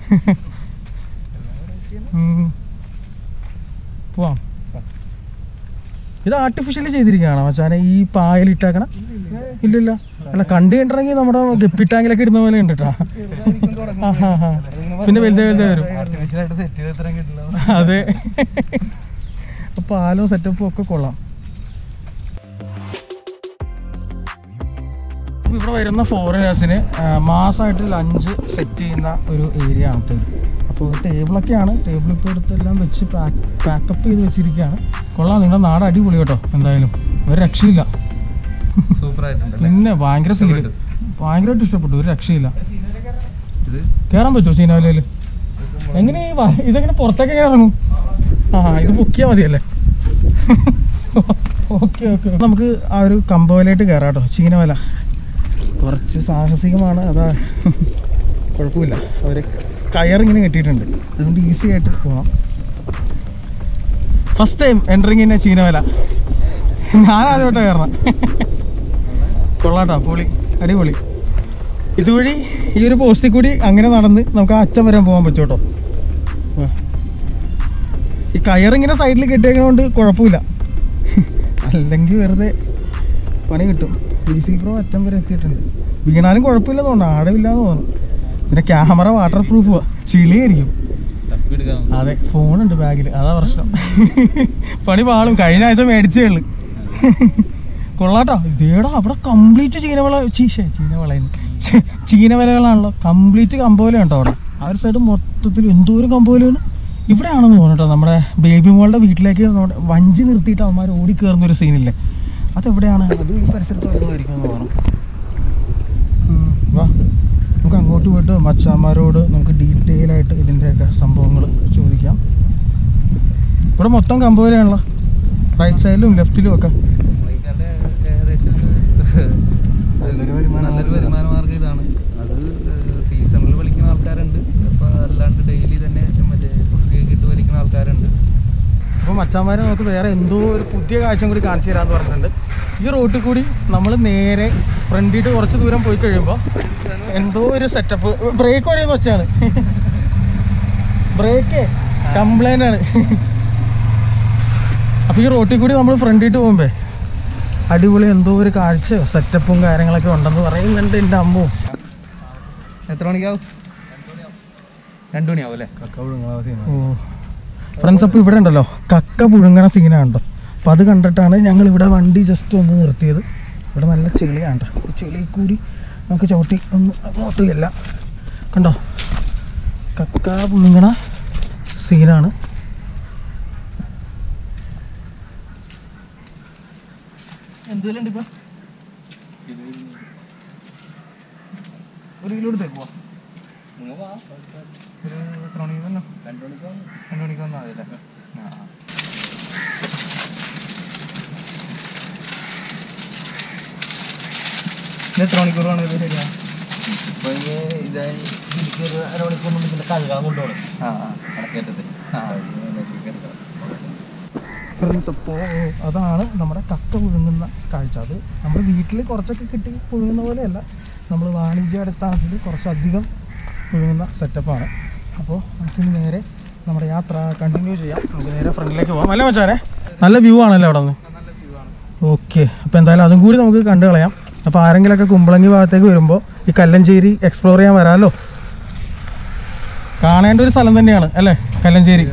പോവാം ഇത് ആർട്ടിഫിഷ്യലി ചെയ്തിരിക്കുകയാണോ മച്ചാനെ ഈ പായലിട്ടേക്കണം ഇല്ലില്ല അല്ല കണ്ടു കണ്ടിറങ്ങി നമ്മുടെ ഗപ്പി ടാങ്കിലൊക്കെ ഇടുന്ന പോലെ ഉണ്ട് കേട്ടോ ആഹാ, ആഹാ. പിന്നെ വലുതേ വലുതേ വരും ആർട്ടിഫിഷ്യലായിട്ട് സെറ്റ് ചെയ്ത് ഇത്രയും കിട്ടില്ല അതെ പാലും സെറ്റപ്പും ഒക്കെ കൊള്ളാം ഇപ്പൊ ഇവിടെ വരുന്ന ഫോറിനേഴ്സിന് മാസമായിട്ട് ലഞ്ച് സെറ്റ് ചെയ്യുന്ന ഒരു ഏരിയ ആണ് കേട്ടോ ഇത്. അപ്പോൾ ടേബിളൊക്കെയാണ് ടേബിൾ ഇപ്പോൾ എടുത്തെല്ലാം വെച്ച് പാക്ക് പാക്കപ്പ് ചെയ്ത് വെച്ചിരിക്കുകയാണ് കൊള്ളാം നിങ്ങളുടെ നാട് അടിപൊളി കേട്ടോ എന്തായാലും ഒരു രക്ഷയില്ല സൂപ്പർ ആയിട്ടുണ്ട് പിന്നെ ഭയങ്കര ഫീൽ ഭയങ്കരമായിട്ട് ഇഷ്ടപ്പെട്ടു ഒരു രക്ഷയില്ല ഇത് കയറാൻ പറ്റുമോ ചീനാവലയിൽ എങ്ങനെ ഈ വ- ഇതെങ്ങനെ പുറത്തേക്ക് എങ്ങനെ ഇറങ്ങും ആ ഇത് പൊക്കിയാൽ മതിയല്ലേ ഓക്കെ ഓക്കെ നമുക്ക് ആ ഒരു കമ്പോയിലായിട്ട് കയറാം കേട്ടോ ചീനവല കുറച്ച് സാഹസികമാണ് അതാ കുഴപ്പമില്ല അവർ കയറിങ്ങനെ കെട്ടിയിട്ടുണ്ട് അതുകൊണ്ട് ഈസി ആയിട്ട് പോവാം ഫസ്റ്റ് ടൈം എൻട്രിങ് ഇന്നെ ചീനവല ഞാൻ ആദ്യമായിട്ട് കയറണം കൊള്ളാട്ടോ പൊളി അടിപൊളി ഇതുവഴി ഈ ഒരു പോസ്റ്റിൽ കൂടി അങ്ങനെ നടന്ന് നമുക്ക് ആ അറ്റം വരെ പോകാൻ പറ്റും കേട്ടോ ആ. ഈ കയറിങ്ങനെ സൈഡിൽ കെട്ടിയേക്കുന്നതുകൊണ്ട് കുഴപ്പമില്ല അല്ലെങ്കിൽ വെറുതെ പണി കിട്ടും ഡി സി പ്രോ അറ്റം വരെ എത്തിയിട്ടുണ്ട് വീണാലും കുഴപ്പമില്ലെന്ന് തോന്നുന്നു ആഴമില്ലാന്ന് തോന്നുന്നു പിന്നെ ക്യാമറ വാട്ടർ പ്രൂഫ് ചിളിയായിരിക്കും തപ്പിയെടുക്കാൻ അതെ ഫോണുണ്ട് ബാഗിൽ അതാ പ്രശ്നം പണി പാളും കഴിഞ്ഞ ആഴ്ച മേടിച്ചേ ഉള്ളു കൊള്ളാട്ടോ ഇതേടാ അവിടെ കംപ്ലീറ്റ് ചീനവള ചീശേ ചീനവളയെന്ന് ഛെ, ചീനവലകളാണല്ലോ കംപ്ലീറ്റ് കമ്പോല ഉണ്ടോ അവിടെ ആ ഒരു സൈഡ് മൊത്തത്തിൽ എന്തോരം കമ്പോലാണ് ഇവിടെയാണെന്ന് തോന്നുന്നു കേട്ടോ നമ്മുടെ ബേബി മോളുടെ വീട്ടിലേക്ക് നമ്മുടെ വഞ്ചി നിർത്തിയിട്ട് അവന്മാർ ഓടി കയറുന്ന ഒരു സീനില്ലേ അതെവിടെയാണ് അത് ഈ പരിസരത്ത് വരുന്നതായിരിക്കും എന്ന് തോന്നുന്നു ഉം, വാ നമുക്ക് അങ്ങോട്ട് പോയിട്ട് മച്ചാന്മാരോട് നമുക്ക് ഡീറ്റെയിൽ ആയിട്ട് ഇതിൻ്റെയൊക്കെ സംഭവങ്ങൾ ചോദിക്കാം ഇവിടെ മൊത്തം കമ്പോലയാണല്ലോ റൈറ്റ് സൈഡിലും ലെഫ്റ്റിലും ഒക്കെ പുള്ളിക്കാരുടെ ഏകദേശം ഒരു നല്ലൊരു വരുമാന നല്ലൊരു മാർഗ്ഗം വരുമാന മാർഗ്ഗം ഇതാണ് അത് സീസണിൽ വലിക്കുന്ന ആൾക്കാരുണ്ട് അപ്പോൾ അല്ലാണ്ട് ഡെയിലി തന്നെ മറ്റേ കുട്ടിയൊക്കെ ഇട്ട് വലിക്കുന്ന ആൾക്കാരുണ്ട് അപ്പോൾ മച്ചാന്മാരെ നമുക്ക് വേറെ എന്തോ ഒരു പുതിയ കാഴ്ച കൂടി കാണിച്ചു തരാമെന്ന് പറഞ്ഞിട്ടുണ്ട് ഈ റോട്ടിൽ കൂടി നമ്മൾ നേരെ ഫ്രണ്ടിട്ട് കുറച്ച് ദൂരം പോയി കഴിയുമ്പോൾ എന്തോ ഒരു സെറ്റപ്പ് ബ്രേക്ക് വരെയെന്ന് വെച്ചാണ് ബ്രേക്ക് കംപ്ലൈൻ്റ് ആണ് അപ്പോൾ ഈ റോട്ടിൽ കൂടി നമ്മൾ ഫ്രണ്ടിട്ട് പോകുമ്പേ അടിപൊളി എന്തോ ഒരു കാഴ്ചയോ സെറ്റപ്പും കാര്യങ്ങളൊക്കെ ഉണ്ടെന്ന് പറയുന്നുണ്ട് എൻ്റെ അമ്മോ എത്ര മണിക്കാവും രണ്ടു മണിയാവും അല്ലേ ഓ ഫ്രണ്ട്സ് അപ്പോൾ ഇവിടെ ഉണ്ടല്ലോ കക്ക പുഴുങ്ങണ സീനാണല്ലോ അപ്പോൾ അത് കണ്ടിട്ടാണ് ഞങ്ങൾ ഇവിടെ വണ്ടി ജസ്റ്റ് ഒന്ന് നിർത്തിയത് ഇവിടെ നല്ല ചെളിയാണ് ട്ടോ. ഈ ചെളിയിൽ കൂടി നമുക്ക് ചവിട്ടി ഒന്ന് അങ്ങോട്ട് ചെല്ലാം കണ്ടോ കക്ക പുഴുങ്ങണ സീനാണ് എന്തെല്ലാം ഇപ്പം ഒരു കിലോ എടുത്തേക്കുവാ ഒരു എത്ര മണിക്ക് വന്നോ രണ്ട് മണിക്ക് രണ്ട് മണിക്ക് വന്നാൽ മതി അല്ലേ ആ ആ. ഇത് എത്ര മണിക്കൂർ വേണം ഇത് ശരിയാ ആ ആ ആ ഫ്രണ്ട്സ് അപ്പോൾ അതാണ് നമ്മുടെ കക്ക പുഴുങ്ങുന്ന കാഴ്ച അത് നമ്മൾ വീട്ടിൽ കുറച്ചൊക്കെ കിട്ടി പുഴുങ്ങുന്ന പോലെയല്ല നമ്മൾ വാണിജ്യാടിസ്ഥാനത്തിൽ കുറച്ചധികം പുഴുങ്ങുന്ന സെറ്റപ്പാണ് അപ്പോൾ നമുക്കിനി നേരെ നമ്മുടെ യാത്ര കണ്ടിന്യൂ ചെയ്യാം നമുക്ക് നേരെ ഫ്രണ്ടിലേക്ക് പോകാം അല്ലേ മച്ചാരെ നല്ല വ്യൂ ആണല്ലോ അവിടെ നിന്ന് നല്ല വ്യൂ ആണ് ഓക്കെ അപ്പോൾ എന്തായാലും അതും കൂടി നമുക്ക് കണ്ടു കളയാം അപ്പോൾ ആരെങ്കിലുമൊക്കെ കുമ്പളങ്ങി ഭാഗത്തേക്ക് വരുമ്പോൾ ഈ കല്ലഞ്ചേരി എക്സ്പ്ലോർ ചെയ്യാൻ വരാമല്ലോ കാണേണ്ട ഒരു സ്ഥലം തന്നെയാണ് അല്ലേ കല്ലഞ്ചേരി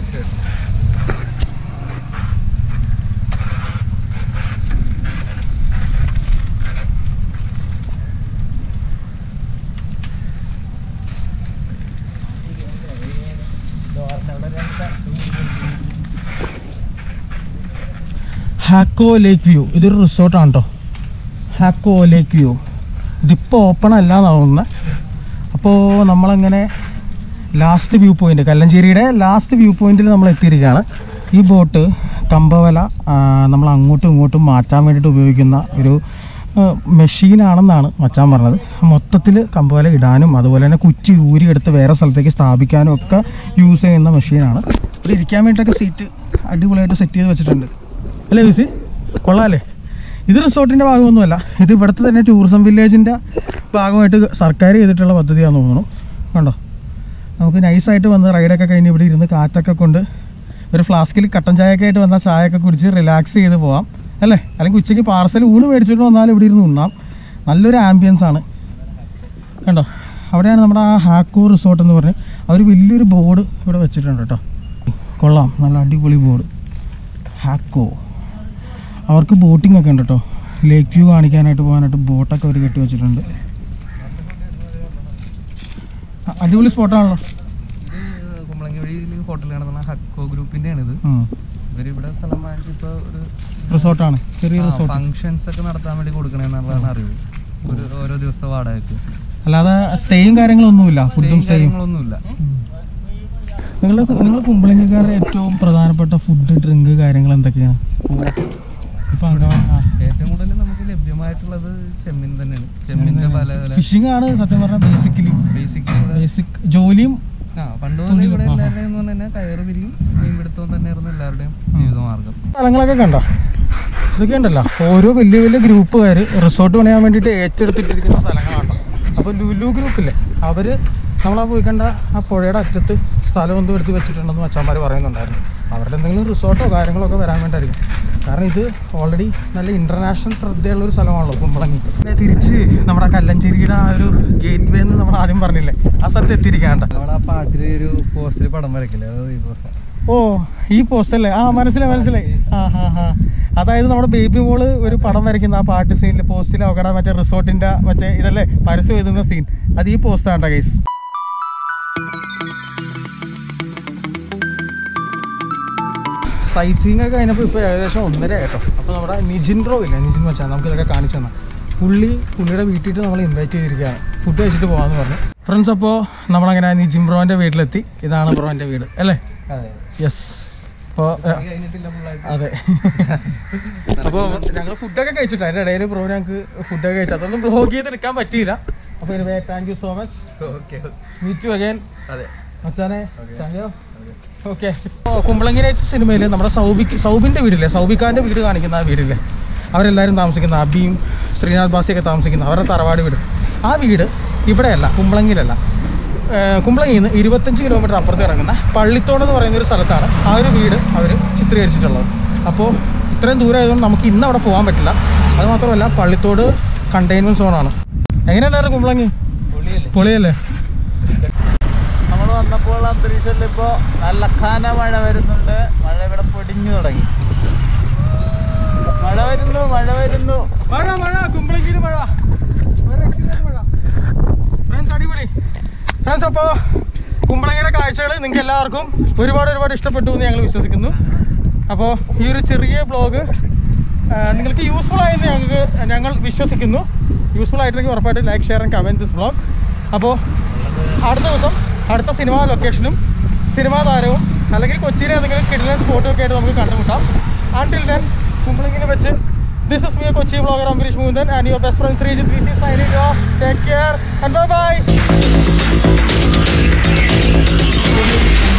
ഹാക്കോ ലേക്ക് വ്യൂ ഇതൊരു റിസോർട്ടാണ് കേട്ടോ ഹാക്കോ ലേക്ക് വ്യൂ ഇതിപ്പോൾ ഓപ്പൺ അല്ല എന്നാണ് തോന്നുന്നത് അപ്പോൾ നമ്മളങ്ങനെ ലാസ്റ്റ് വ്യൂ പോയിന്റ് കല്ലഞ്ചേരിയുടെ ലാസ്റ്റ് വ്യൂ പോയിന്റിൽ നമ്മൾ എത്തിയിരിക്കുകയാണ് ഈ ബോട്ട് കമ്പവല ആ, നമ്മൾ അങ്ങോട്ടും ഇങ്ങോട്ടും മാറ്റാൻ വേണ്ടിയിട്ട് ഉപയോഗിക്കുന്ന ഒരു മെഷീനാണെന്നാണ് മച്ചാൻ പറഞ്ഞത് മൊത്തത്തിൽ കമ്പവല ഇടാനും അതുപോലെ തന്നെ കുറ്റി ഊരി എടുത്ത് വേറെ സ്ഥലത്തേക്ക് സ്ഥാപിക്കാനും ഒക്കെ യൂസ് ചെയ്യുന്ന മെഷീനാണ് ഇവിടെ ഇരിക്കാൻ വേണ്ടിയിട്ടൊക്കെ സീറ്റ് അടിപൊളിയായിട്ട് സെറ്റ് ചെയ്ത് വെച്ചിട്ടുണ്ട് അല്ലേ വിസി കൊള്ളാമല്ലേ ഇത് റിസോർട്ടിൻ്റെ ഭാഗമൊന്നുമല്ല ഇത് ഇവിടുത്തെ തന്നെ ടൂറിസം വില്ലേജിൻ്റെ ഭാഗമായിട്ട് സർക്കാർ ചെയ്തിട്ടുള്ള പദ്ധതിയാണെന്ന് തോന്നുന്നു കണ്ടോ നമുക്ക് നൈസായിട്ട് വന്ന് റൈഡൊക്കെ കഴിഞ്ഞ് ഇവിടെ ഇരുന്ന് കാറ്റൊക്കെ കൊണ്ട് ഒരു ഫ്ലാസ്കിൽ കട്ടൻ ചായയൊക്കെ ആയിട്ട് വന്നാൽ ചായയൊക്കെ കുടിച്ച് റിലാക്സ് ചെയ്ത് പോവാം അല്ലേ അല്ലെങ്കിൽ ഉച്ചയ്ക്ക് പാർസൽ ഊണ് മേടിച്ചിട്ട് വന്നാലും ഇവിടെ ഇരുന്ന് ഉണ്ണാം നല്ലൊരു ആംബിയൻസ് ആണ് കണ്ടോ അവിടെയാണ് നമ്മുടെ ആ ഹാക്കോ റിസോർട്ട് എന്ന് പറഞ്ഞ് അവർ വലിയൊരു ബോർഡ് ഇവിടെ വെച്ചിട്ടുണ്ട് കേട്ടോ കൊള്ളാം നല്ല അടിപൊളി ബോർഡ് ഹാക്കോ അവർക്ക് ബോട്ടിംഗ് ഒക്കെ ഉണ്ട് കേട്ടോ ലേക്ക് വ്യൂ കാണിക്കാനായിട്ട് പോകാനായിട്ട് ബോട്ടൊക്കെ അവർ കെട്ടി വെച്ചിട്ടുണ്ട് അ- അടിപൊളി സ്പോട്ടാണല്ലോ ഇത് കുമ്പളങ്ങി വഴിയിൽ ഹോട്ടൽ നടത്തുന്ന ഹക്കോ ഗ്രൂപ്പിന്റെ ഇത് ഇവര് ഇവിടെ സ്ഥലം വാങ്ങിച്ച് ഇപ്പൊ ഒരു റിസോർട്ടാണ് ചെറിയ റിസോർട്ട് ഫങ്ഷൻസ് ഒക്കെ നടത്താൻ വേണ്ടി കൊടുക്കണെന്നുള്ളതാണ് അറിവ് ഒരു ഓരോ ദിവസത്തെ വാടകയ്ക്ക് അല്ലാതെ സ്റ്റേയും കാര്യങ്ങളൊന്നുമില്ല ഫുഡും സ്റ്റേയും കാര്യങ്ങളൊന്നുമില്ല നിങ്ങൾ നിങ്ങൾ കുമ്പളങ്ങിക്കാരുടെ ഏറ്റവും പ്രധാനപ്പെട്ട ഫുഡ് ഡ്രിങ്ക് കാര്യങ്ങൾ എന്തൊക്കെയാണ് ഇപ്പം അങ്ങനെ ഏറ്റവും കൂടുതൽ നമുക്ക് ലഭ്യമായിട്ടുള്ളത് ചെമ്മീൻ തന്നെയാണ് ചെമ്മീൻ്റെ പല പല ഫിഷിംഗ് ആണ് സത്യം പറഞ്ഞാൽ ബേസിക്കലി ബേസിക്കലി ബേസിക് ജോലിയും ആ പണ്ട് മുതലേ ഇവിടെ എല്ലാവരുടെയും എന്ന് പറഞ്ഞാൽ കയറ് പിരിയും മീൻപിടുത്തവും തന്നെയായിരുന്നു എല്ലാവരുടെയും ജീവിതമാർഗം സ്ഥലങ്ങളൊക്കെ കണ്ടോ ഇതൊക്കെ ഉണ്ടല്ലോ ഓരോ വലിയ വലിയ ഗ്രൂപ്പുകാർ റിസോർട്ട് പണിയാൻ വേണ്ടിയിട്ട് ഏറ്റെടുത്തിട്ടിരിക്കുന്ന സ്ഥലങ്ങളാണ് അപ്പോൾ ലുലു ഗ്രൂപ്പില്ലേ അവർ നമ്മളാ പോയി കണ്ട ആ പുഴയുടെ അറ്റത്ത് സ്ഥലം ഒന്നും എടുത്ത് വെച്ചിട്ടുണ്ടെന്ന് മച്ചാന്മാർ പറയുന്നുണ്ടായിരുന്നു അവരുടെ എന്തെങ്കിലും റിസോർട്ടോ കാര്യങ്ങളോ ഒക്കെ വരാൻ വേണ്ടിയായിരിക്കും കാരണം ഇത് ഓൾറെഡി നല്ല ഇൻ്റർനാഷണൽ ശ്രദ്ധയുള്ള ഒരു സ്ഥലമാണല്ലോ കുമ്പളങ്ങി പിന്നെ തിരിച്ച് നമ്മുടെ കല്ലഞ്ചേരിയുടെ ആ ഒരു ഗേറ്റ് വേ എന്ന് നമ്മൾ ആദ്യം പറഞ്ഞില്ലേ ആ സ്ഥലത്ത് എത്തിയിരിക്കാണ്ട നമ്മൾ ആ പാട്ടിൽ ഒരു പോസ്റ്റിൽ പടം വരക്കില്ലേ അത് ഈ പോസ്റ്റ് ഓ ഈ പോസ്റ്റ് അല്ലേ ആ മനസ്സിലായി മനസ്സിലായി ആ ഹാ ഹാ അതായത് നമ്മുടെ ബേബി മോള് ഒരു പടം വരയ്ക്കുന്ന ആ പാട്ട് സീനിൽ പോസ്റ്റിൽ അവക്കടെ മറ്റേ റിസോർട്ടിന്റെ മറ്റേ ഇതല്ലേ പരസ്യം എഴുതുന്ന സീൻ അത് ഈ പോസ്റ്റാണ് ഗൈസ് സൈറ്റ് സീങ് ഒക്കെ കഴിഞ്ഞപ്പോൾ ഇപ്പോൾ ഏകദേശം ഒന്നര കേട്ടോ അപ്പോൾ നമ്മുടെ നിജിൻ ബ്രോ ഇല്ല നിജിൻ മച്ചാൻ നമുക്ക് ഇതൊക്കെ കാണിച്ചു തന്നെ പുള്ളി പുള്ളിയുടെ വീട്ടിൽ നമ്മൾ ഇൻവൈറ്റ് ചെയ്തിരിക്കുകയാണ് ഫുഡ് കഴിച്ചിട്ട് പോകാമെന്ന് പറഞ്ഞു ഫ്രണ്ട്സ് അപ്പോൾ നമ്മളങ്ങനെ നിജിൻ ബ്രോൻ്റെ വീട്ടിലെത്തി ഇതാണ് ബ്രോൻ്റെ വീട് അല്ലേ അതെ യെസ് അപ്പോൾ കഴിഞ്ഞിട്ടില്ല ഫുള്ളായിട്ട് അതെ അപ്പോൾ ഞങ്ങൾ ഫുഡൊക്കെ കഴിച്ചിട്ട് അതിൻ്റെ ഇടയിൽ ബ്രോ ഞങ്ങൾക്ക് ഫുഡൊക്കെ കഴിച്ചു അതൊന്നും ബ്ലോഗ് ചെയ്തെടുക്കാൻ പറ്റിയില്ല അപ്പോൾ anyway thank you so much okay meet you again അതെ മച്ചാനെ thank you okay Kumbalangi night സിനിമയിൽ നമ്മുടെ സൗബിക്ക് സൗബിൻ്റെ വീടില്ലേ സൗബിക്കാൻ്റെ വീട് കാണിക്കുന്ന ആ വീടില്ലേ അവരെല്ലാവരും താമസിക്കുന്ന അബിയും ശ്രീനാഥ് ബാസിയൊക്കെ താമസിക്കുന്ന അവരുടെ തറവാട് വീട് ആ വീട് ഇവിടെയല്ല കുമ്പളങ്ങിയിലല്ല ഏഹ് കുമ്പളങ്ങിയിൽ നിന്ന് ഇരുപത്തഞ്ച് കിലോമീറ്റർ അപ്പുറത്ത് ഇറങ്ങുന്ന പള്ളിത്തോട് എന്ന് പറയുന്ന ഒരു സ്ഥലത്താണ് ആ ഒരു വീട് അവർ ചിത്രീകരിച്ചിട്ടുള്ളത് അപ്പോൾ ഇത്രയും ദൂരം ആയതുകൊണ്ട് നമുക്ക് ഇന്ന് അവിടെ പോകാൻ പറ്റില്ല അത് മാത്രമല്ല പള്ളിത്തോട് കണ്ടെയ്ൻമെൻറ്റ് സോണാണ് എങ്ങനെയുണ്ടായിരുന്നു കുമ്പളങ്ങി പൊളിയല്ലേ പൊളിയല്ലേ നമ്മൾ വന്നപ്പോൾ അന്തരീക്ഷത്തിൽ ഇപ്പോ നല്ല ഖാന മഴ വരുന്നുണ്ട് മഴ ഇവിടെ പൊടിഞ്ഞു തുടങ്ങി മഴ വരുന്നു മഴ വരുന്നു മഴ മഴ കുമ്പളങ്ങിയിൽ മഴ ഒരു രക്ഷയില്ലാത്ത മഴ ഫ്രണ്ട്സ് അടിപൊളി ഫ്രണ്ട്സ് അപ്പോൾ കുമ്പളങ്ങിയുടെ കാഴ്ചകൾ നിങ്ങൾക്ക് എല്ലാവർക്കും ഒരുപാട് ഒരുപാട് ഇഷ്ടപ്പെട്ടു എന്ന് ഞങ്ങൾ വിശ്വസിക്കുന്നു അപ്പോൾ ഈ ഒരു ചെറിയ ബ്ലോഗ് നിങ്ങൾക്ക് യൂസ്ഫുൾ ആയെന്ന് ഞങ്ങൾക്ക് ഞങ്ങൾ വിശ്വസിക്കുന്നു യൂസ്ഫുൾ ആയിട്ടുണ്ടെങ്കിൽ ഉറപ്പായിട്ട് like share and comment this blog അപ്പോൾ അടുത്ത ദിവസം അടുത്ത സിനിമാ ലൊക്കേഷനും സിനിമാ താരവും അല്ലെങ്കിൽ കൊച്ചിയിലെ ഏതെങ്കിലും കിടിലൻ സ്പോട്ടും ഒക്കെ ആയിട്ട് നമുക്ക് കണ്ടുമുട്ടാം ആൻഡിൽ ദെൻ കുമ്പളങ്ങിനെ വെച്ച് this is me Kochi blogger Ambareesh Mukundan and your best friends Sreejith V C signing off take care and bye by